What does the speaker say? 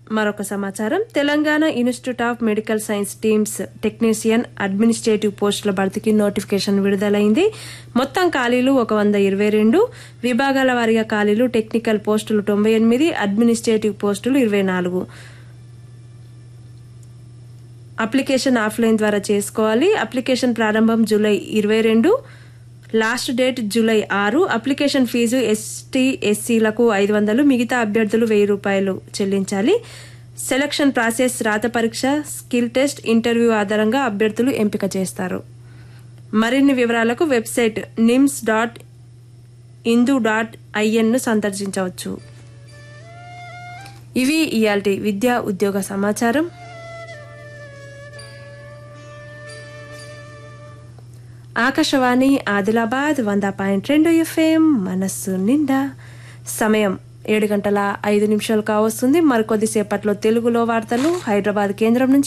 మరొక సమాచారం Telangana institute of medical science teams technician administrative పోస్టుల భర్తీకి నోటిఫికేషన్ విడుదలైంది మొత్తం ఖాళీలు ఒక వంద ఇరవై రెండు విభాగాల వారీగా ఖాళీలు టెక్నికల్ పోస్టులు తొంభై ఎనిమిది అడ్మినిస్ట్రేటివ్ పోస్టులు ఇరవై నాలుగు అప్లికేషన్ ఆఫ్లైన్ ద్వారా చేసుకోవాలి అప్లికేషన్ ప్రారంభం జూలై ఇరవై రెండు లాస్ట్ డేట్ జూలై ఆరు అప్లికేషన్ ఫీజు ఎస్టీ ఎస్సీలకు ఐదు వందలు మిగతా అభ్యర్థులు వెయ్యి రూపాయలు చెల్లించాలి సెలక్షన్ ప్రాసెస్ రాత పరీక్ష స్కిల్ టెస్ట్ ఇంటర్వ్యూ ఆధారంగా అభ్యర్థులు ఎంపిక చేస్తారు మరిన్ని వివరాలకు వెబ్సైట్ నిమ్స్ డాట్ ఇందు డాట్ ఐఎన్ను సందర్శించవచ్చు ఇవి ఇయాల్టి విద్యా ఉద్యోగ సమాచారం ఆకాశవాణి ఆదిలాబాద్ వంద పాయింట్ రెండు ఎఫ్ఎం మనస్సు నిండా సమయం ఏడు గంటల ఐదు నిమిషాలు కావస్తుంది మరికొద్దిసేపట్లో తెలుగులో వార్తలు హైదరాబాద్ కేంద్రం నుంచి